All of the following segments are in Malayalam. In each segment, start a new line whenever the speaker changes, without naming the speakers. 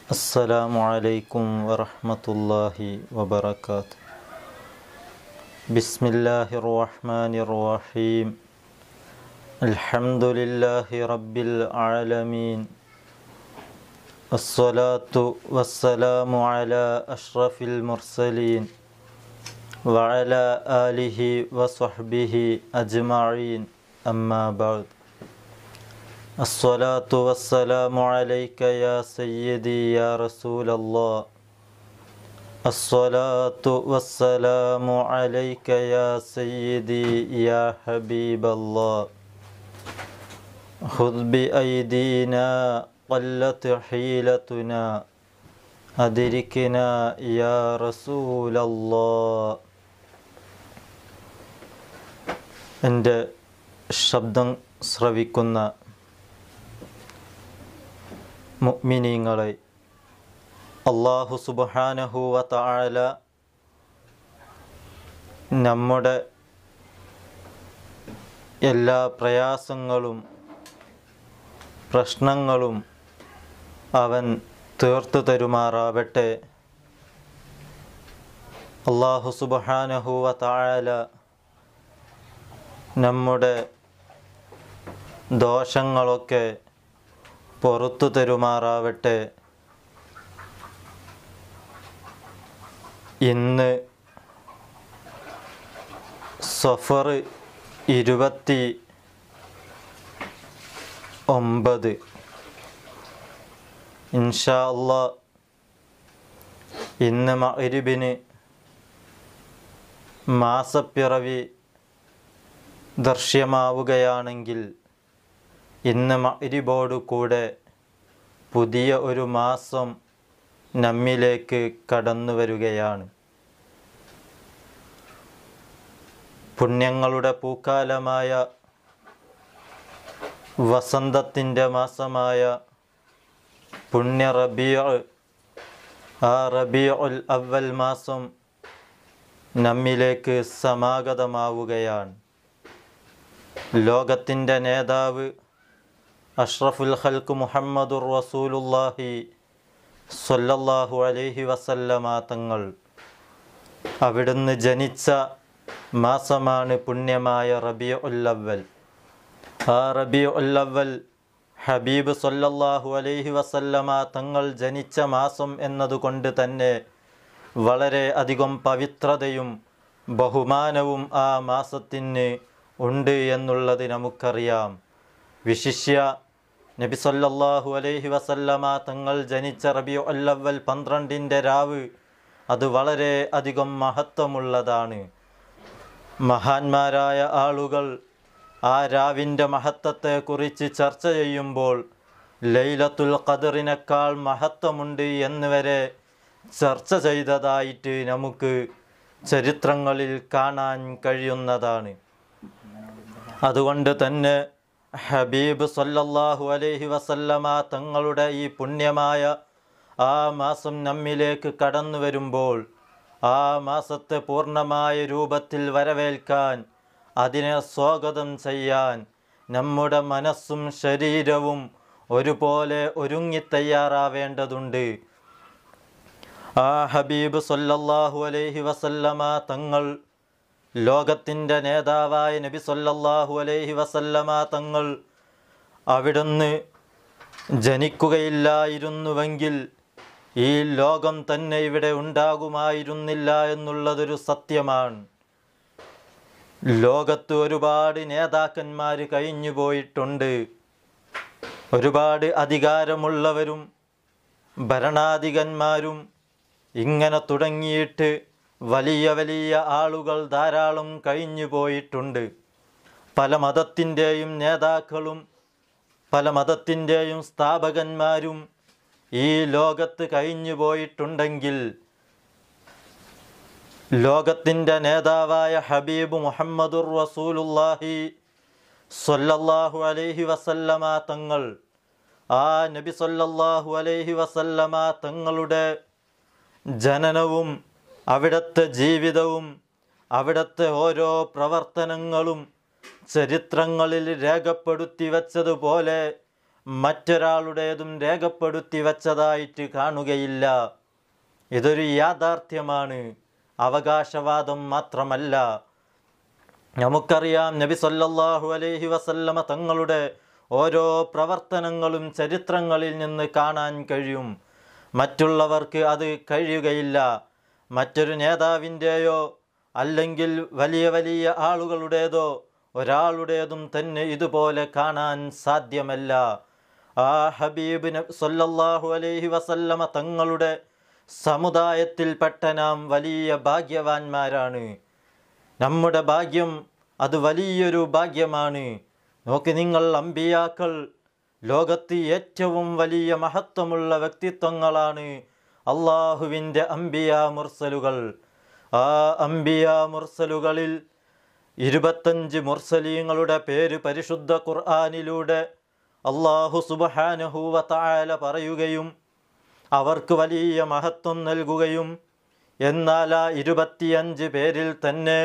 السلام عليكم ورحمة الله وبركاته بسم الله الرحمن الرحيم الحمد لله رب العالمين الصلاة والسلام على أشرف المرسلين وعلى آله وصحبه أجمعين أما بعد الصلاة والسلام عليك يا سيدي يا رسول الله الصلاة والسلام عليك يا سيدي يا حبيب الله خذ بأيدينا قلت حيلتنا أدركنا يا رسول الله എൻ്റെ ശബ്ദം ശ്രവിക്കുന്ന മുഅ്മിനീങ്ങളെ അള്ളാഹു സുബ്ഹാനഹു വ തആല നമ്മുടെ എല്ലാ പ്രയാസങ്ങളും പ്രശ്നങ്ങളും അവൻ തീർത്തു തരുമാറാവട്ടെ അള്ളാഹു സുബ്ഹാനഹു വ തആല നമ്മുടെ ദോഷങ്ങളൊക്കെ പുറത്തു തരുമാറാവട്ടെ ഇന്ന് സഫർ ഇരുപത്തി ഒമ്പത് ഇൻഷാ അല്ലാ ഇന്ന് മഅരിബിന് മാസപ്പിറവി ദൃശ്യമാവുകയാണെങ്കിൽ ഇന്ന് മഅരിബോടു കൂടെ പുതിയ ഒരു മാസം നമ്മിലേക്ക് കടന്നു വരികയാണ് പുണ്യങ്ങളുടെ പൂക്കാലമായ വസന്തത്തിൻ്റെ മാസമായ പുണ്യ റബിയ ആ റബിയ ഉൽ അവൽ മാസം നമ്മിലേക്ക് സമാഗതമാവുകയാണ് ലോകത്തിൻ്റെ നേതാവ് അഷ്റഫുൽ ഖൽക്ക് മുഹമ്മദുർ റസൂലുല്ലാഹി സ്വല്ലല്ലാഹു അലൈഹി വസല്ലമ തങ്ങൾ അവിടുന്ന് ജനിച്ച മാസമാണ് പുണ്യമായ റബിയ ഉല്ലവൽ ആ റബിയ ഉല്ലവൽ ഹബീബ് സല്ലല്ലാഹു അലൈഹി വസല്ലമ തങ്ങൾ ജനിച്ച മാസം എന്നതുകൊണ്ട് തന്നെ വളരെ അധികം പവിത്രതയും ബഹുമാനവും ആ മാസത്തിന് ഉണ്ട് എന്നുള്ളത് നമുക്കറിയാം വിശിഷ്യ നബി സല്ലല്ലാഹു അലൈഹി വസല്ലമ തങ്ങൾ ജനിച്ച റബിയു അല്ലവൽ പന്ത്രണ്ടിൻ്റെ രാവ് അത് വളരെ അധികം മഹത്വമുള്ളതാണ് മഹാന്മാരായ ആളുകൾ ആ രാവിൻ്റെ മഹത്വത്തെക്കുറിച്ച് ചർച്ച ചെയ്യുമ്പോൾ ലൈലത്തുൽ ഖദറിനേക്കാൾ മഹത്വമുണ്ട് എന്ന് വരെ ചർച്ച ചെയ്തതായിട്ട് നമുക്ക് ചരിത്രങ്ങളിൽ കാണാൻ കഴിയുന്നതാണ് അതുകൊണ്ട് തന്നെ ഹബീബ് സല്ലല്ലാഹു അലൈഹി വസല്ലമ തങ്ങളുടെ ഈ പുണ്യമായ ആ മാസം നമ്മിലേക്ക് കടന്നു വരുമ്പോൾ ആ മാസത്തെ പൂർണ്ണമായ രൂപത്തിൽ വരവേൽക്കാൻ അതിനെ സ്വാഗതം ചെയ്യാൻ നമ്മുടെ മനസ്സും ശരീരവും ഒരുപോലെ ഒരുങ്ങി തയ്യാറാവേണ്ടതുണ്ട് ആ ഹബീബ് സല്ലല്ലാഹു അലൈഹി വസല്ലമ തങ്ങൾ ലോകത്തിൻ്റെ നേതാവായ നബി സല്ലല്ലാഹു അലൈഹി വസല്ലമ തങ്ങൾ അവിടുന്ന് ജനിക്കുകയില്ലായിരുന്നുവെങ്കിൽ ഈ ലോകം തന്നെ ഇവിടെ ഉണ്ടാകുമായിരുന്നില്ല എന്നുള്ളതൊരു സത്യമാണ് ലോകത്ത് ഒരുപാട് നേതാക്കന്മാർ കഴിഞ്ഞു പോയിട്ടുണ്ട് ഒരുപാട് അധികാരമുള്ളവരും ഭരണാധികന്മാരും ഇങ്ങനെ തുടങ്ങിയിട്ട് വലിയ വലിയ ആളുകൾ ധാരാളം കഴിഞ്ഞു പോയിട്ടുണ്ട് പല മതത്തിൻ്റെയും നേതാക്കളും പല മതത്തിൻ്റെയും സ്ഥാപകന്മാരും ഈ ലോകത്ത് കഴിഞ്ഞു പോയിട്ടുണ്ടെങ്കിൽ ലോകത്തിൻ്റെ നേതാവായ ഹബീബ് മുഹമ്മദുർ റസൂലുല്ലാഹി സല്ലല്ലാഹു അലൈഹി വസല്ലമ തങ്ങൾ ആ നബി സല്ലല്ലാഹു അലൈഹി വസല്ലമ തങ്ങളുടെ ജനനവും അവിടുത്തെ ജീവിതവും അവിടുത്തെ ഓരോ പ്രവർത്തനങ്ങളും ചരിത്രങ്ങളിൽ രേഖപ്പെടുത്തി വച്ചതുപോലെ മറ്റൊരാളുടേതും രേഖപ്പെടുത്തി വച്ചതായിട്ട് കാണുകയില്ല ഇതൊരു യാഥാർത്ഥ്യമാണ് അവകാശവാദം മാത്രമല്ല നമുക്കറിയാം നബി സല്ലല്ലാഹു അലൈഹി വസല്ലമ തങ്ങളുടെ ഓരോ പ്രവർത്തനങ്ങളും ചരിത്രങ്ങളിൽ നിന്ന് കാണാൻ കഴിയും മറ്റുള്ളവർക്ക് അത് കഴിയുകയില്ല മറ്റൊരു നേതാവിൻ്റെയോ അല്ലെങ്കിൽ വലിയ വലിയ ആളുകളുടേതോ ഒരാളുടേതും തന്നെ ഇതുപോലെ കാണാൻ സാധ്യമല്ല ആ ഹബീബിന് സല്ലല്ലാഹു അലൈഹി വസല്ലമ തങ്ങളുടെ സമുദായത്തിൽപ്പെട്ട നാം വലിയ ഭാഗ്യവാന്മാരാണ് നമ്മുടെ ഭാഗ്യം അത് വലിയൊരു ഭാഗ്യമാണ് നോക്കി നിങ്ങൾ അമ്പിയാക്കൾ ലോകത്ത് ഏറ്റവും വലിയ മഹത്വമുള്ള വ്യക്തിത്വങ്ങളാണ് അള്ളാഹുവിൻ്റെ അംബിയ മുർസലുകൾ ആ അംബിയ മുർസലുകളിൽ ഇരുപത്തഞ്ച് മുർസലീങ്ങളുടെ പേര് പരിശുദ്ധ ഖുർആാനിലൂടെ അള്ളാഹു സുബഹാനഹൂവ തായാല പറയുകയും അവർക്ക് വലിയ മഹത്വം നൽകുകയും എന്നാൽ ആ ഇരുപത്തിയഞ്ച് പേരിൽ തന്നെ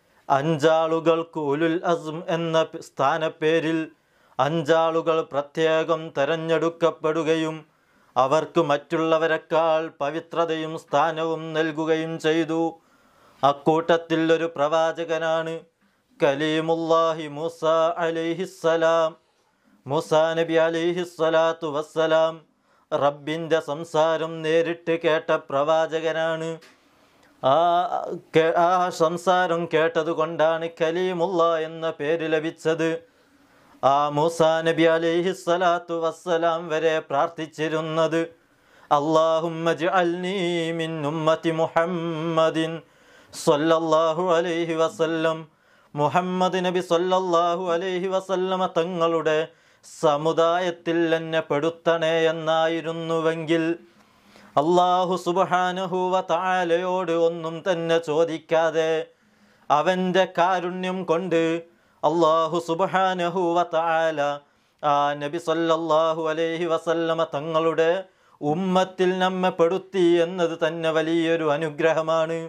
അഞ്ചാളുകൾക്ക് ഉലുൽ അസ്ം എന്ന പ് സ്ഥാനപ്പേരിൽ അഞ്ചാളുകൾ പ്രത്യേകം തെരഞ്ഞെടുക്കപ്പെടുകയും അവർക്ക് മറ്റുള്ളവരെക്കാൾ പവിത്രതയും സ്ഥാനവും നൽകുകയും ചെയ്തു അക്കൂട്ടത്തിൽ ഒരു പ്രവാചകനാണ് കലീമുല്ലാഹി മൂസ അലൈഹിസ്സലാം മൂസ നബി അലൈഹിസ്സലാത്തു വസ്സലാം റബ്ബിൻ്റെ സംസാരം നേരിട്ട് കേട്ട പ്രവാചകനാണ് ആ കേ- ആ സംസാരം കേട്ടതുകൊണ്ടാണ് കലീമുള്ള എന്ന പേര് ലഭിച്ചത് ആ മൂസാ നബി അലൈഹി സ്വലാത്തു വസ്സലാം വരെ പ്രാർത്ഥിച്ചിരുന്നത് അള്ളാഹുമ്മ ജഅൽനീ മിൻ ഉമ്മത്തി മുഹമ്മദിൻ സ്വല്ലല്ലാഹു അലൈഹി വസല്ലം മുഹമ്മദ് നബി സ്വല്ലല്ലാഹു അലൈഹി വസല്ലമ തങ്ങളുടെ സമുദായത്തിൽ എന്നെ പെടുത്തണേ എന്നായിരുന്നുവെങ്കിൽ അള്ളാഹു സുബഹാനഹുവ താലയോട് ഒന്നും തന്നെ ചോദിക്കാതെ അവൻ്റെ കാരുണ്യം കൊണ്ട് അള്ളാഹു സുബഹാനഹുവ താല ആ നബി സല്ലല്ലാഹു അലൈഹി വസല്ലമ തങ്ങളുടെ ഉമ്മത്തിൽ നമ്മെ പെടുത്തി എന്നത് തന്നെ വലിയൊരു അനുഗ്രഹമാണ്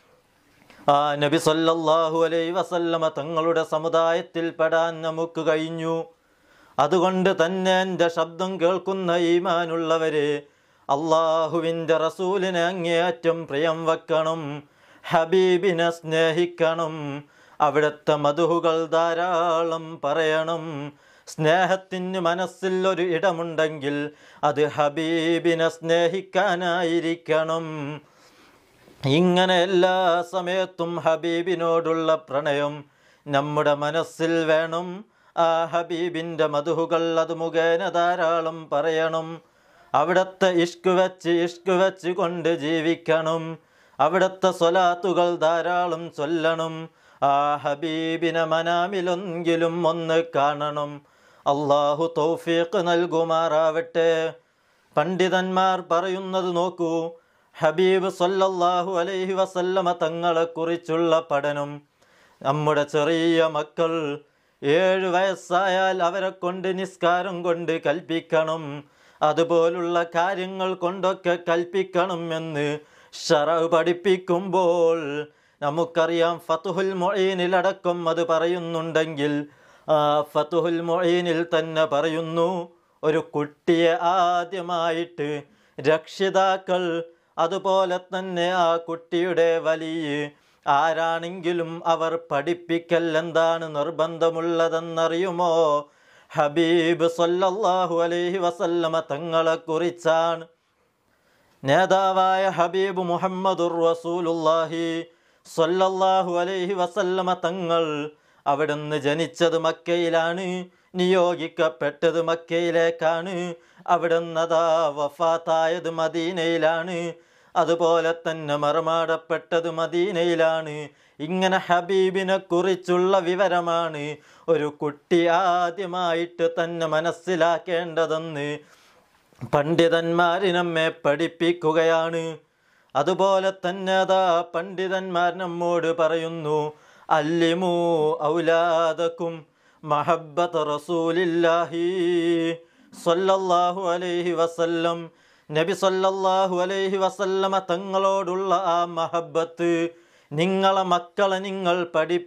ആ നബി സല്ലല്ലാഹു അലൈഹി വസല്ലമ തങ്ങളുടെ സമുദായത്തിൽ പെടാൻ നമുക്ക് കഴിഞ്ഞു അതുകൊണ്ട് തന്നെ എൻ്റെ ശബ്ദം കേൾക്കുന്ന ഈമാനുള്ളവരെ അള്ളാഹുവിൻ്റെ റസൂലിനെ അങ്ങേയറ്റം പ്രിയം വെക്കണം ഹബീബിനെ സ്നേഹിക്കണം അവിടുത്തെ മധുഹുകൾ ധാരാളം പറയണം സ്നേഹത്തിന് മനസ്സിൽ ഒരു ഇടമുണ്ടെങ്കിൽ അത് ഹബീബിനെ സ്നേഹിക്കാനായിരിക്കണം ഇങ്ങനെ എല്ലാ സമയത്തും ഹബീബിനോടുള്ള പ്രണയം നമ്മുടെ മനസ്സിൽ വേണം ആ ഹബീബിൻ്റെ മധുഹുകൾ അത് മുഖേന ധാരാളം പറയണം അവിടുത്തെ ഇഷ്ക് വെച്ച് ഇഷ്ക് വെച്ച് കൊണ്ട് ജീവിക്കണം അവിടുത്തെ സ്വലാത്തുകൾ ധാരാളം ചൊല്ലണം ആ ഹബീബിനെ മനാമിലൊന്നെങ്കിലും ഒന്ന് കാണണം അള്ളാഹു തൗഫീഖ് നൽകുമാറാവട്ടെ പണ്ഡിതന്മാർ പറയുന്നത് നോക്കൂ ഹബീബ് സല്ലല്ലാഹു അലൈഹി വസല്ലമ തങ്ങളെ കുറിച്ചുള്ള പഠനം നമ്മുടെ ചെറിയ മക്കൾ ഏഴ് വയസ്സായാൽ അവരെ കൊണ്ട് നിസ്കാരം കൊണ്ട് കൽപ്പിക്കണം അതുപോലുള്ള കാര്യങ്ങൾ കൊണ്ടൊക്കെ കൽപ്പിക്കണം എന്ന് ഷറവ് പഠിപ്പിക്കുമ്പോൾ നമുക്കറിയാം ഫതുഹുൽ മൊയ്നിലടക്കം അത് പറയുന്നുണ്ടെങ്കിൽ ആ ഫതുഹുൽ മൊയ്നിൽ തന്നെ പറയുന്നു ഒരു കുട്ടിയെ ആദ്യമായിട്ട് രക്ഷിതാക്കൾ അതുപോലെ തന്നെ ആ കുട്ടിയുടെ വലിയ ആരാണെങ്കിലും അവർ പഠിപ്പിക്കൽ എന്താണ് നിർബന്ധമുള്ളതെന്നറിയുമോ ഹബീബ് സല്ലല്ലാഹു അലൈഹി വസല്ലമ തങ്ങളെ കുറിച്ചാണ് നേതാവായ ഹബീബ് മുഹമ്മദുർ റസൂലുള്ളാഹി സല്ലല്ലാഹു അലൈഹി വസല്ലമ തങ്ങൾ അവിടുന്ന് ജനിച്ചത് മക്കയിലാണ് നിയോഗിക്കപ്പെട്ടത് മക്കയിലേക്കാണ് അവിടുന്ന് അതാ വഫാത്തായത് മദീനയിലാണ് അതുപോലെ തന്നെ മറമാടപ്പെട്ടത് മദീനയിലാണ് ഇങ്ങനെ ഹബീബിനെ കുറിച്ചുള്ള വിവരമാണ് ഒരു കുട്ടി ആദ്യമായിട്ട് തന്നെ മനസ്സിലാക്കേണ്ടതെന്ന് പണ്ഡിതന്മാര് നമ്മെ പഠിപ്പിക്കുകയാണ് അതുപോലെ തന്നെ അതാ പണ്ഡിതന്മാർ നമ്മോട് പറയുന്നു അല്ലിമു ഔലാദക്കും മഹബത്ത് റസൂലില്ലാഹി സല്ലല്ലാഹു അലൈഹി വസല്ലം നബി സല്ലല്ലാഹു അലൈഹി വസല്ലമ തങ്ങളോടുള്ള ആ മഹബത്ത് നിങ്ങളെ മക്കളെ നിങ്ങൾ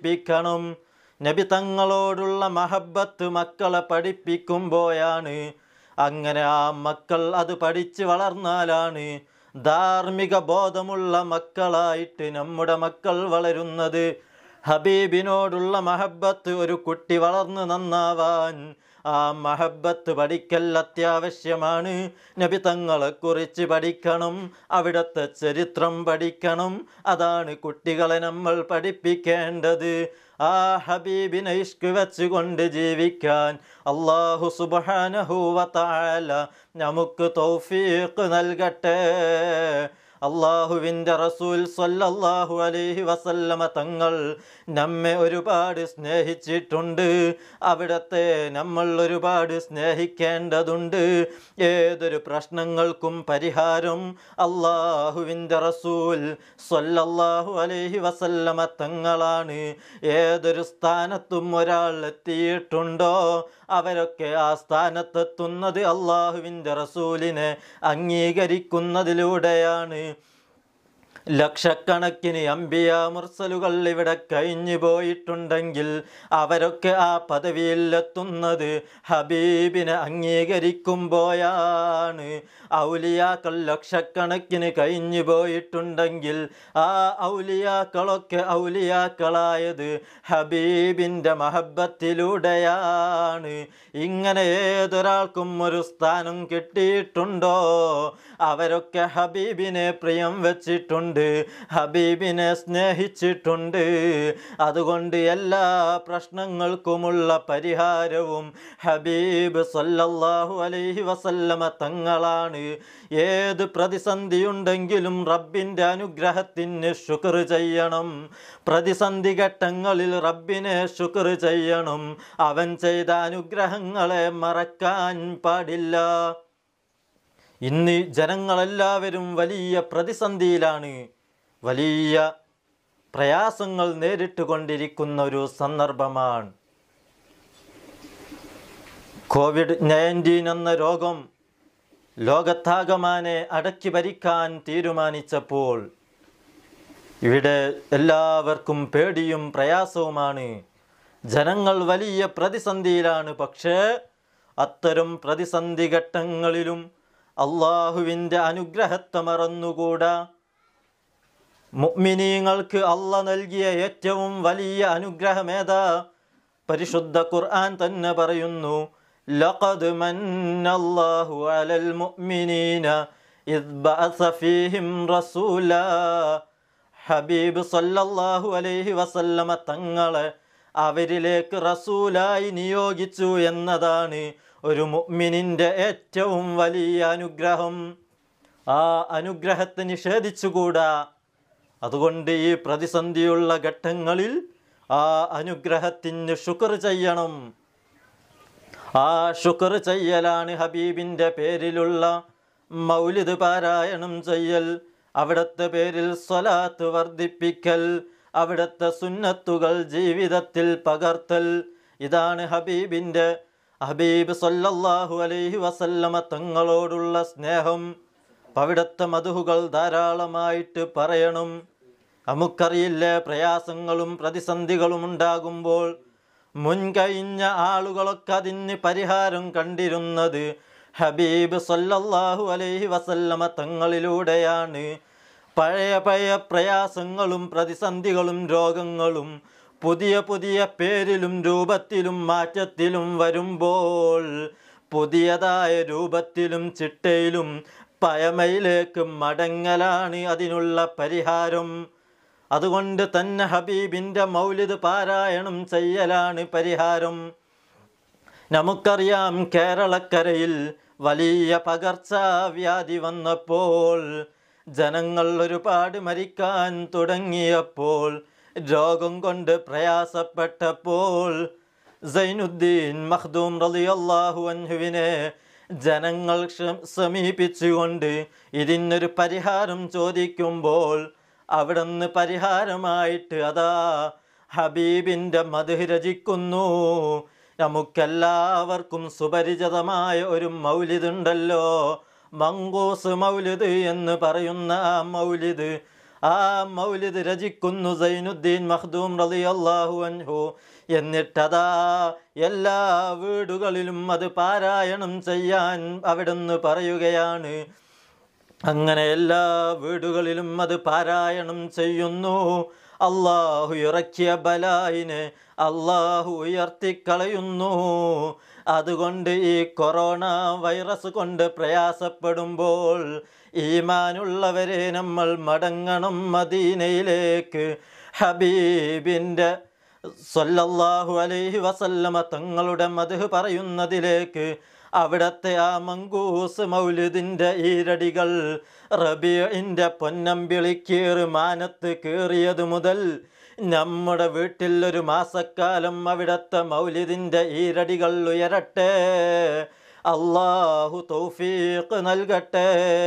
പഠിപ്പിക്കണം നബി തങ്ങളോടുള്ള മഹബത്ത് മക്കളെ പഠിപ്പിക്കുമ്പോഴാണ് അങ്ങനെ ആ മക്കൾ അത് പഠിച്ച് വളർന്നാലാണ് ധാർമ്മിക ബോധമുള്ള മക്കളായിട്ട് നമ്മുടെ മക്കൾ വളരുന്നത് ഹബീബിനോടുള്ള മഹബത്ത് ഒരു കുട്ടി വളർന്ന് നന്നാവാൻ ആ മഹബത്ത് പഠിക്കൽ അത്യാവശ്യമാണ് നബി തങ്ങളെക്കുറിച്ച് പഠിക്കണം അവിടുത്തെ ചരിത്രം പഠിക്കണം അതാണ് കുട്ടികളെ നമ്മൾ പഠിപ്പിക്കേണ്ടത് ആ ഹബീബിനെ ഇഷ്ക് വെച്ചുകൊണ്ട് ജീവിക്കാൻ അള്ളാഹു സുബാനഹുവ താല നമുക്ക് തൗഫീഖ് നൽകട്ടെ അള്ളാഹുവിൻ്റെ റസൂൽ സല്ലല്ലാഹു അലൈഹി വസല്ലമ തങ്ങൾ നമ്മെ ഒരുപാട് സ്നേഹിച്ചിട്ടുണ്ട് അവിടത്തെ നമ്മൾ ഒരുപാട് സ്നേഹിക്കേണ്ടതുണ്ട് ഏതൊരു പ്രശ്നങ്ങൾക്കും പരിഹാരം അള്ളാഹുവിൻ്റെ റസൂൽ സല്ലല്ലാഹു അലൈഹി വസല്ലമ തങ്ങളാണ് ഏതൊരു സ്ഥാനത്തും ഒരാൾ എത്തിയിട്ടുണ്ടോ അവരൊക്കെ ആ സ്ഥാനത്തെത്തുന്നത് അള്ളാഹുവിൻ്റെ റസൂലിനെ അംഗീകരിക്കുന്നതിലൂടെയാണ് ലക്ഷക്കണക്കിന് അമ്പിയ മുർസലുകൾ ഇവിടെ കഴിഞ്ഞു പോയിട്ടുണ്ടെങ്കിൽ അവരൊക്കെ ആ പദവിയിലെത്തുന്നത് ഹബീബിനെ അംഗീകരിക്കുമ്പോഴാണ് ഔലിയാക്കൾ ലക്ഷക്കണക്കിന് കഴിഞ്ഞു പോയിട്ടുണ്ടെങ്കിൽ ആ ഔലിയാക്കളൊക്കെ ഔലിയാക്കളായത് ഹബീബിൻ്റെ മഹബത്തിലൂടെയാണ് ഇങ്ങനെ ഏതൊരാൾക്കും ഒരു സ്ഥാനം കിട്ടിയിട്ടുണ്ടോ അവരൊക്കെ ഹബീബിനെ പ്രിയം വെച്ചിട്ടുണ്ട് ഹബീബിനെ സ്നേഹിച്ചിട്ടുണ്ട് അതുകൊണ്ട് എല്ലാ പ്രശ്നങ്ങൾക്കുമുള്ള പരിഹാരവും ഹബീബ് സല്ലല്ലാഹു അലൈഹി വസല്ലമ തങ്ങളാണ് ഏത് പ്രതിസന്ധിയുണ്ടെങ്കിലും റബ്ബിൻ്റെ അനുഗ്രഹത്തിന് ശുക്ർ ചെയ്യണം പ്രതിസന്ധി ഘട്ടങ്ങളിൽ റബ്ബിനെ ശുക്ർ ചെയ്യണം അവൻ ചെയ്ത അനുഗ്രഹങ്ങളെ മറക്കാൻ പാടില്ല ഇന്ന് ജനങ്ങളെല്ലാവരും വലിയ പ്രതിസന്ധിയിലാണ് വലിയ പ്രയാസങ്ങൾ നേരിട്ട് കൊണ്ടിരിക്കുന്ന ഒരു സന്ദർഭമാണ് കോവിഡ് നയൻറ്റീൻ എന്ന രോഗം ലോകത്താകമാനെ അടക്കി ഭരിക്കാൻ തീരുമാനിച്ചപ്പോൾ ഇവിടെ എല്ലാവർക്കും പേടിയും പ്രയാസവുമാണ് ജനങ്ങൾ വലിയ പ്രതിസന്ധിയിലാണ് പക്ഷേ അത്തരം പ്രതിസന്ധി ഘട്ടങ്ങളിലും അള്ളാഹുവിൻ്റെ അനുഗ്രഹത്തെ മറന്നുകൂടാ മുഅ്മിനീങ്ങൾക്ക് അല്ല നൽകിയ ഏറ്റവും വലിയ അനുഗ്രഹമേതാ പരിശുദ്ധ ഖുർആൻ തന്നെ പറയുന്നു ലഖദ് മന്നല്ലാഹു അലൽ മുഅ്മിനീന ഇദ് ബഅസ ഫീഹിം റസൂലാ ഹബീബ് സല്ലല്ലാഹു അലൈഹി വസല്ലമ തങ്ങളെ അവരിലേക്ക് റസൂലായി നിയോഗിച്ചു എന്നതാണ് ഒരു മുഅ്മിനിൻ്റെ ഏറ്റവും വലിയ അനുഗ്രഹം ആ അനുഗ്രഹത്തെ നിഷേധിച്ചുകൂടാ അതുകൊണ്ട് ഈ പ്രതിസന്ധിയുള്ള ഘട്ടങ്ങളിൽ ആ അനുഗ്രഹത്തിന് ശുക്ർ ചെയ്യണം ആ ശുക്ർ ചെയ്യലാണ് ഹബീബിൻ്റെ പേരിലുള്ള മൗലിദ് പാരായണം ചെയ്യൽ അവിടുത്തെ പേരിൽ സ്വലാത്ത് വർദ്ധിപ്പിക്കൽ അവിടുത്തെ സുന്നത്തുകൾ ജീവിതത്തിൽ പകർത്തൽ ഇതാണ് ഹബീബിൻ്റെ ഹബീബ് സല്ലല്ലാഹു അലൈഹി വസല്ലമ തങ്ങളോടുള്ള സ്നേഹം അവിടുത്തെ മധുഹുകൾ ധാരാളമായിട്ട് പറയണം നമുക്കറിയില്ലേ പ്രയാസങ്ങളും പ്രതിസന്ധികളും ഉണ്ടാകുമ്പോൾ മുൻകഴിഞ്ഞ ആളുകളൊക്കെ അതിന് പരിഹാരം കണ്ടിരുന്നത് ഹബീബ് സല്ലല്ലാഹു അലൈഹി വസല്ലമ തങ്ങളിലൂടെയാണ് പഴയ പഴയ പ്രയാസങ്ങളും പ്രതിസന്ധികളും രോഗങ്ങളും പുതിയ പുതിയ പേരിലും രൂപത്തിലും മാറ്റത്തിലും വരുമ്പോൾ പുതിയതായ രൂപത്തിലും ചിട്ടയിലും പഴമയിലേക്ക് മടങ്ങലാണ് അതിനുള്ള പരിഹാരം അതുകൊണ്ട് തന്നെ ഹബീബിൻ്റെ മൗലിദ് പാരായണം ചെയ്യലാണ് പരിഹാരം നമുക്കറിയാം കേരളക്കരയിൽ വലിയ പകർച്ചവ്യാധി വന്നപ്പോൾ ജനങ്ങൾ ഒരുപാട് മരിക്കാൻ തുടങ്ങിയപ്പോൾ രോഗം കൊണ്ട് പ്രയാസപ്പെട്ടപ്പോൾ സൈനുദ്ദീൻ മഖ്ദൂം റളിയല്ലാഹു അൻഹുവിനെ ജനങ്ങൾ ക്ഷ- സമീപിച്ചുകൊണ്ട് ഇതിനൊരു പരിഹാരം ചോദിക്കുമ്പോൾ അവിടുന്ന് പരിഹാരമായിട്ട് അതാ ഹബീബിൻ്റെ മധു രചിക്കുന്നു നമുക്കെല്ലാവർക്കും സുപരിചിതമായ ഒരു മൗലിദുണ്ടല്ലോ മങ്കൂസ് മൗലിദ് എന്ന് പറയുന്ന ആ മൗലിദ് ആ മൗലിദ് രചിക്കുന്നു സൈനുദ്ദീൻ മഖ്ദൂം റളിയല്ലാഹു അൻഹു എന്നിട്ടതാ എല്ലാ വീടുകളിലും അത് പാരായണം ചെയ്യാൻ അവിടുന്ന് പറയുകയാണ് അങ്ങനെ എല്ലാ വീടുകളിലും അത് പാരായണം ചെയ്യുന്നു അള്ളാഹു ഇറക്കിയ ബലായിനെ അള്ളാഹു ഉയർത്തിക്കളയുന്നു അതുകൊണ്ട് ഈ കൊറോണ വൈറസ് കൊണ്ട് പ്രയാസപ്പെടുമ്പോൾ ഈമാനുള്ളവരെ നമ്മൾ മടങ്ങണം മദീനയിലേക്ക് ഹബീബിൻ്റെ സല്ലല്ലാഹു അലൈഹി വസല്ലമ തങ്ങളുടെ മധു പറയുന്നതിലേക്ക് അവിടത്തെ ആ മങ്കൂസ് മൗലിദിൻ്റെ ഈരടികൾ റബിയുടെ പൊന്നമ്പിളി കീറി മാനത്ത് കീറിയത് മുതൽ നമ്മുടെ വീട്ടിൽ ഒരു മാസക്കാലം അവിടത്തെ മൗലിദിൻ്റെ ഈരടികൾ ഉയരട്ടെ അള്ളാഹു തൗഫീഖ് നൽകട്ടെ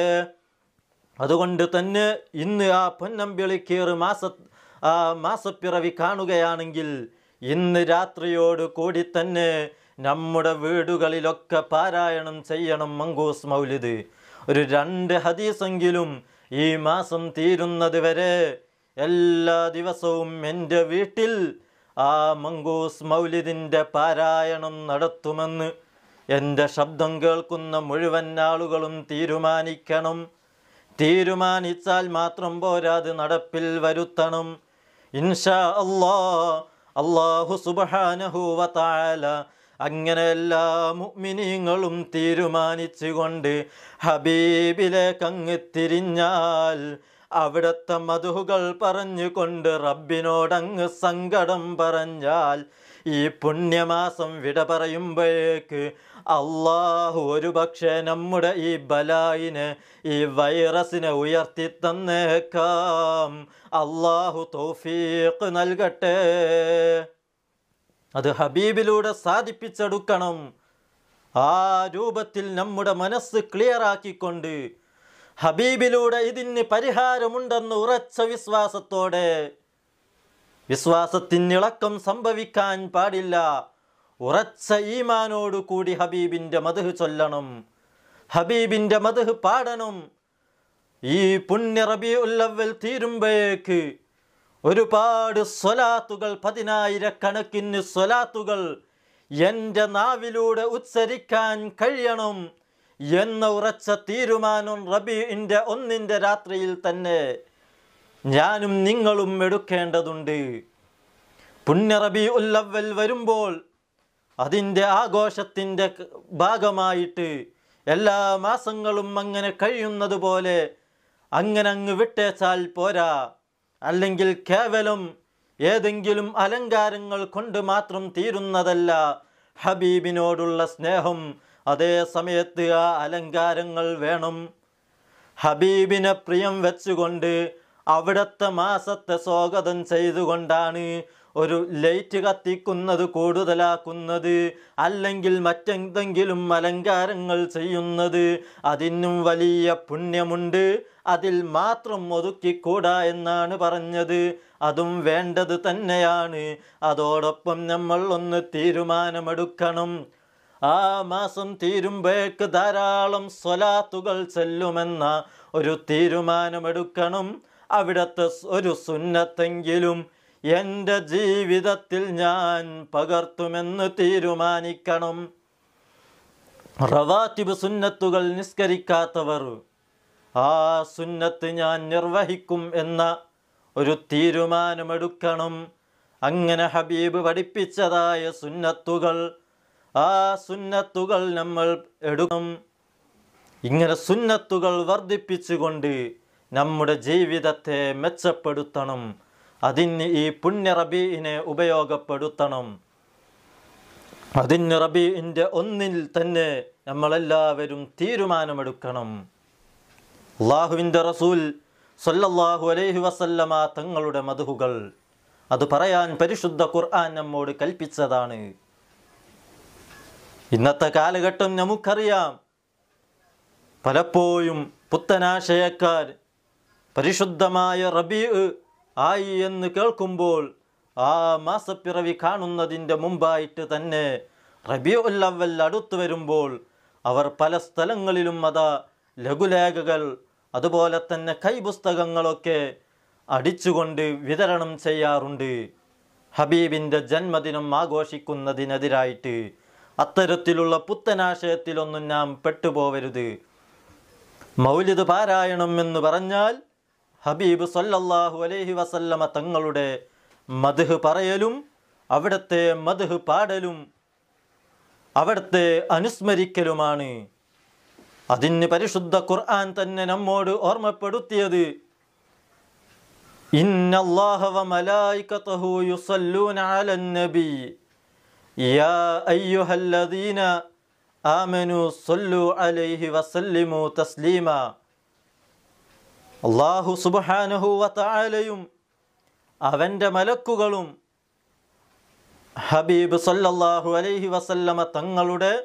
അതുകൊണ്ട് തന്നെ ഇന്ന് ആ പൊന്നമ്പിളിക്കേറ് മാസ ആ മാസപ്പിറവി കാണുകയാണെങ്കിൽ ഇന്ന് രാത്രിയോട് കൂടി തന്നെ നമ്മുടെ വീടുകളിലൊക്കെ പാരായണം ചെയ്യണം മങ്കൂസ് മൗലിദ് ഒരു രണ്ട് ഹദീസെങ്കിലും ഈ മാസം തീരുന്നത് വരെ എല്ലാ ദിവസവും എൻ്റെ വീട്ടിൽ ആ മങ്കൂസ് മൗലിദിൻ്റെ പാരായണം നടത്തുമെന്ന് എൻ്റെ ശബ്ദം കേൾക്കുന്ന മുഴുവൻ ആളുകളും തീരുമാനിക്കണം തീരുമാനിച്ചാൽ മാത്രം പോരാ അത് നടപ്പിൽ വരുത്തണം ഇൻഷാ അല്ലാ അള്ളാഹു സുബ്ഹാനഹു വ തആല അങ്ങനെ എല്ലാ മുഅ്മിനീങ്ങളും തീരുമാനിച്ചുകൊണ്ട് ഹബീബിലേക്ക് അങ്ങ് തിരിഞ്ഞാൽ അവിടുത്തെ മധുകൾ പറഞ്ഞുകൊണ്ട് റബ്ബിനോടങ്ങ് സങ്കടം പറഞ്ഞാൽ ഈ പുണ്യമാസം വിട പറയുമ്പോഴേക്ക് അള്ളാഹു ഒരു പക്ഷേ നമ്മുടെ ഈ ബലായിനെ ഈ വൈറസിനെ ഉയർത്തി തന്നേക്കാം അള്ളാഹു തൗഫീഖ് നൽകട്ടെ അത് ഹബീബിലൂടെ സാധിപ്പിച്ചെടുക്കണം ആ രൂപത്തിൽ നമ്മുടെ മനസ്സ് ക്ലിയർ ആക്കിക്കൊണ്ട് ഹബീബിലൂടെ ഇതിന് പരിഹാരമുണ്ടെന്ന് ഉറച്ച വിശ്വാസത്തോടെ വിശ്വാസത്തിനിളക്കം സംഭവിക്കാൻ പാടില്ല ഉറച്ച ഈമാനോടു കൂടി ഹബീബിൻ്റെ മധു ചൊല്ലണം ഹബീബിൻ്റെ മധു പാടണം ഈ പുണ്യ റബിയുല്ലവൽ തീരുമ്പോഴേക്ക് ഒരുപാട് സ്വലാത്തുകൾ പതിനായിരക്കണക്കിന് സ്വലാത്തുകൾ എൻ്റെ നാവിലൂടെ ഉച്ചരിക്കാൻ കഴിയണം എന്ന ഉറച്ച തീരുമാനം റബീൻ്റെ ഒന്നിൻ്റെ രാത്രിയിൽ തന്നെ ഞാനും നിങ്ങളും എടുക്കേണ്ടതുണ്ട് പുണ്യ റബി ഉല്ലവൽ വരുമ്പോൾ അതിൻ്റെ ആഘോഷത്തിൻ്റെ ക- ഭാഗമായിട്ട് എല്ലാ മാസങ്ങളും അങ്ങനെ കഴിയുന്നത് പോലെ അങ്ങനെ അങ്ങ് വിട്ടേച്ചാൽ പോരാ അല്ലെങ്കിൽ കേവലം ഏതെങ്കിലും അലങ്കാരങ്ങൾ കൊണ്ട് മാത്രം തീരുന്നതല്ല ഹബീബിനോടുള്ള സ്നേഹം അതേ സമയത്ത് ആ അലങ്കാരങ്ങൾ വേണം ഹബീബിനെ പ്രിയം വെച്ചുകൊണ്ട് അവിടുത്തെ മാസത്തെ സ്വാഗതം ചെയ്തുകൊണ്ടാണ് ഒരു ലൈറ്റ് കത്തിക്കുന്നത് കൂടുതലാക്കുന്നത് അല്ലെങ്കിൽ മറ്റെന്തെങ്കിലും അലങ്കാരങ്ങൾ ചെയ്യുന്നത് അതിനും വലിയ പുണ്യമുണ്ട് അതിൽ മാത്രം ഒതുക്കിക്കൂടാ എന്നാണ് പറഞ്ഞത് അതും വേണ്ടത് തന്നെയാണ് അതോടൊപ്പം നമ്മൾ ഒന്ന് തീരുമാനമെടുക്കണം ആ മാസം തീരുമ്പോഴേക്ക് ധാരാളം സ്വലാത്തുകൾ ചെല്ലുമെന്ന ഒരു തീരുമാനമെടുക്കണം അവിടുത്തെ സ് ഒരു സുന്നത്തെങ്കിലും എൻ്റെ ജീവിതത്തിൽ ഞാൻ പകർത്തുമെന്ന് തീരുമാനിക്കണം റവാത്തിബ് സുന്നത്തുകൾ നിസ്കരിക്കാത്തവർ ആ സുന്നത്ത് ഞാൻ നിർവഹിക്കും എന്ന ഒരു തീരുമാനമെടുക്കണം അങ്ങനെ ഹബീബ് പഠിപ്പിച്ചതായ സുന്നത്തുകൾ ആ സുന്നത്തുകൾ നമ്മൾ എടുക്കും ഇങ്ങനെ സുന്നത്തുകൾ വർദ്ധിപ്പിച്ചുകൊണ്ട് നമ്മുടെ ജീവിതത്തെ മെച്ചപ്പെടുത്തണം അതിന് ഈ പുണ്യ റബീനെ ഉപയോഗപ്പെടുത്തണം അതിന് റബീൻ്റെ ഒന്നിൽ തന്നെ നമ്മളെല്ലാവരും തീരുമാനമെടുക്കണം അള്ളാഹുവിൻ്റെ റസൂൽ സല്ലല്ലാഹു അലൈഹി വസല്ലമ തങ്ങളുടെ മധുഹുകൾ അത് പറയാൻ പരിശുദ്ധ ഖുർആൻ നമ്മോട് കൽപ്പിച്ചതാണ് ഇന്നത്തെ കാലഘട്ടം നമുക്കറിയാം പലപ്പോഴും പുത്തനാശയക്കാർ പരിശുദ്ധമായ റബീ ആയി എന്ന് കേൾക്കുമ്പോൾ ആ മാസപ്പിറവി കാണുന്നതിൻ്റെ മുമ്പായിട്ട് തന്നെ റബിയു ഉല്ലവൽ അടുത്തു വരുമ്പോൾ അവർ പല സ്ഥലങ്ങളിലും അതാ ലഘുലേഖകൾ അതുപോലെ തന്നെ കൈപുസ്തകങ്ങളൊക്കെ അടിച്ചുകൊണ്ട് വിതരണം ചെയ്യാറുണ്ട് ഹബീബിൻ്റെ ജന്മദിനം ആഘോഷിക്കുന്നതിനെതിരായിട്ട് അത്തരത്തിലുള്ള പുത്തനാശയത്തിലൊന്നും നാം പെട്ടുപോവരുത് മൗലിദ് പാരായണം എന്ന് പറഞ്ഞാൽ ഹബീബ് സല്ലല്ലാഹു അലൈഹി വസല്ലമ തങ്ങളുടെ മദ്ഹ് പറയലും അവിടുത്തെ മദ്ഹ് പാടലും അവിടുത്തെ അനുസ്മരിക്കലുമാണ് അതിന് പരിശുദ്ധ ഖുർആൻ തന്നെ നമ്മോട് ഓർമ്മപ്പെടുത്തിയത് ഇന്നല്ലാഹ വമലായികതഹു യുസല്ലൂന അലൻ നബി യാ അയ്യുഹല്ലദീന ആമനു സല്ലു അലൈഹി വസല്ലിമു തസ്ലീമ അള്ളാഹു സുബ്ഹാനഹു വതആലയും അവൻ്റെ മലക്കുകളും ഹബീബ് സല്ലല്ലാഹു അലൈഹി വസല്ലമ തങ്ങളുടെ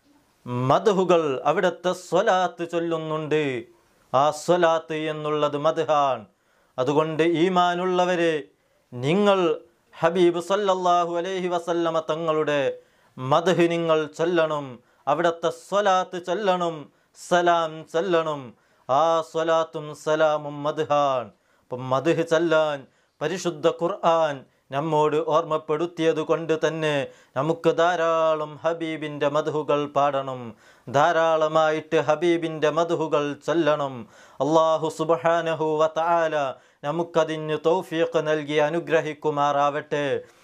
മധുഹുകൾ അവിടുത്തെ സ്വലാത്ത് ചൊല്ലുന്നുണ്ട് ആ സ്വലാത്ത് എന്നുള്ളത് മധുഹാൻ അതുകൊണ്ട് ഈമാനുള്ളവരെ നിങ്ങൾ ഹബീബ് സല്ലല്ലാഹു അലൈഹി വസല്ലമ തങ്ങളുടെ മധുഹ് നിങ്ങൾ ചൊല്ലണം അവിടുത്തെ സ്വലാത്ത് ചൊല്ലണം സലാം ചൊല്ലണം ആ സ്വലാത്തും സലാമും മധുഹാൻ അപ്പം മധുഹ് ചൊല്ലാൻ പരിശുദ്ധ ഖുർആൻ നമ്മോട് ഓർമ്മപ്പെടുത്തിയത് കൊണ്ട് തന്നെ നമുക്ക് ധാരാളം ഹബീബിൻ്റെ മധുഹുകൾ പാടണം ധാരാളമായിട്ട് ഹബീബിൻ്റെ മധുഹുകൾ ചൊല്ലണം അള്ളാഹു സുബഹാനഹു വതആല നമുക്കതിന് തൗഫീഖ് നൽകി അനുഗ്രഹിക്കുമാറാവട്ടെ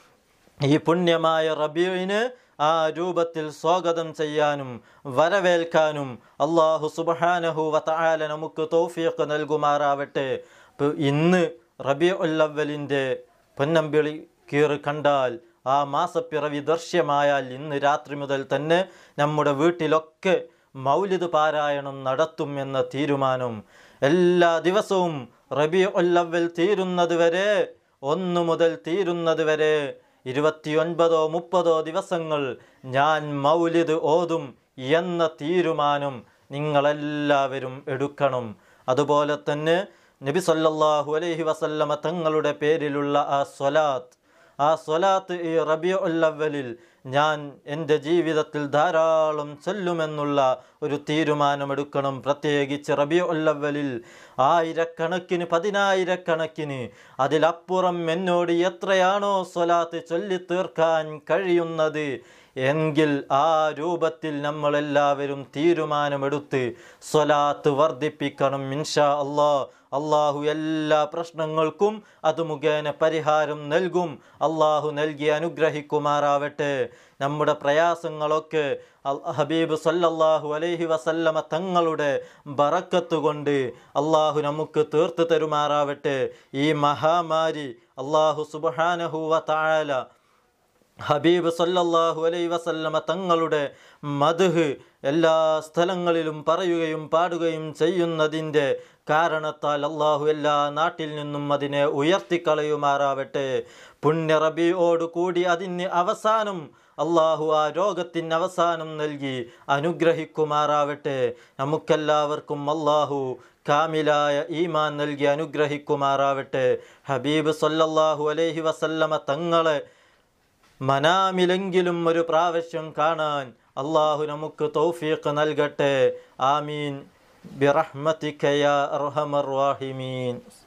ഈ പുണ്യമായ റബീഇന് ആ രൂപത്തിൽ സ്വാഗതം ചെയ്യാനും വരവേൽക്കാനും അള്ളാഹു സുബഹാനഹു വതആല നമുക്ക് തൗഫീഖ് നൽകുമാറാവട്ടെ ഇപ്പൊ ഇന്ന് റബി ഉല്ലവലിൻ്റെ പൊന്നമ്പിളി കീറ് കണ്ടാൽ ആ മാസപ്പിറവി ദൃശ്യമായാൽ ഇന്ന് രാത്രി മുതൽ തന്നെ നമ്മുടെ വീട്ടിലൊക്കെ മൗലിദ് പാരായണം നടത്തും എന്ന തീരുമാനം എല്ലാ ദിവസവും റബി ഉല്ലവൽ തീരുന്നത് വരെ ഒന്നു മുതൽ തീരുന്നത് വരെ ഇരുപത്തിയൊൻപതോ മുപ്പതോ ദിവസങ്ങൾ ഞാൻ മൗലിദ് ഓതും എന്ന തീരുമാനം നിങ്ങളെല്ലാവരും എടുക്കണം അതുപോലെ തന്നെ നബി സല്ലല്ലാഹു അലൈഹി വസല്ലമ തങ്ങളുടെ പേരിലുള്ള ആ സ്വലാത്ത് ആ സ്വലാത്ത് ഈ റബിയ ഉല്ലവലിൽ ഞാൻ എൻ്റെ ജീവിതത്തിൽ ധാരാളം ചൊല്ലുമെന്നുള്ള ഒരു തീരുമാനമെടുക്കണം പ്രത്യേകിച്ച് റബിയ ഉല്ലവലിൽ ആയിരക്കണക്കിന് പതിനായിരക്കണക്കിന് അതിലപ്പുറം എന്നോട് എത്രയാണോ സ്വലാത്ത് ചൊല്ലി തീർക്കാൻ കഴിയുന്നത് എങ്കിൽ ആ രൂപത്തിൽ നമ്മളെല്ലാവരും തീരുമാനമെടുത്ത് സ്വലാത്ത് വർദ്ധിപ്പിക്കണം ഇൻഷാ അള്ളാ അള്ളാഹു എല്ലാ പ്രശ്നങ്ങൾക്കും അത് മുഖേന പരിഹാരം നൽകും അള്ളാഹു നൽകി അനുഗ്രഹിക്കുമാറാവട്ടെ നമ്മുടെ പ്രയാസങ്ങളൊക്കെ അൽ- ഹബീബ് സല്ലല്ലാഹു അലൈഹി വസല്ലമ തങ്ങളുടെ ബറക്കത്ത് കൊണ്ട് അള്ളാഹു നമുക്ക് തീർത്ത് തരുമാറാവട്ടെ ഈ മഹാമാരി അള്ളാഹു സുബ്ഹാനഹു വ തആല ഹബീബ് സല്ലല്ലാഹു അലൈ വസല്ലമ തങ്ങളുടെ മധുഹ് എല്ലാ സ്ഥലങ്ങളിലും പറയുകയും പാടുകയും ചെയ്യുന്നതിൻ്റെ കാരണത്താൽ അള്ളാഹു എല്ലാ നാട്ടിൽ നിന്നും അതിനെ ഉയർത്തിക്കളയുമാറാവട്ടെ പുണ്യ റബിയോട് കൂടി അതിന് അവസാനം അള്ളാഹു ആ രോഗത്തിന് അവസാനം നൽകി അനുഗ്രഹിക്കുമാറാവട്ടെ നമുക്കെല്ലാവർക്കും അള്ളാഹു കാമിലായ ഈമാൻ നൽകി അനുഗ്രഹിക്കുമാറാവട്ടെ ഹബീബ് സല്ലല്ലാഹു അലൈഹി വസല്ലമ തങ്ങളെ മനാമിലെങ്കിലും ഒരു പ്രാവശ്യം കാണാൻ അള്ളാഹു നമുക്ക് തൗഫീഖ് നൽകട്ടെ ആമീൻ ബിറഹ്മതിക യാ അർഹമർ റാഹിമീൻ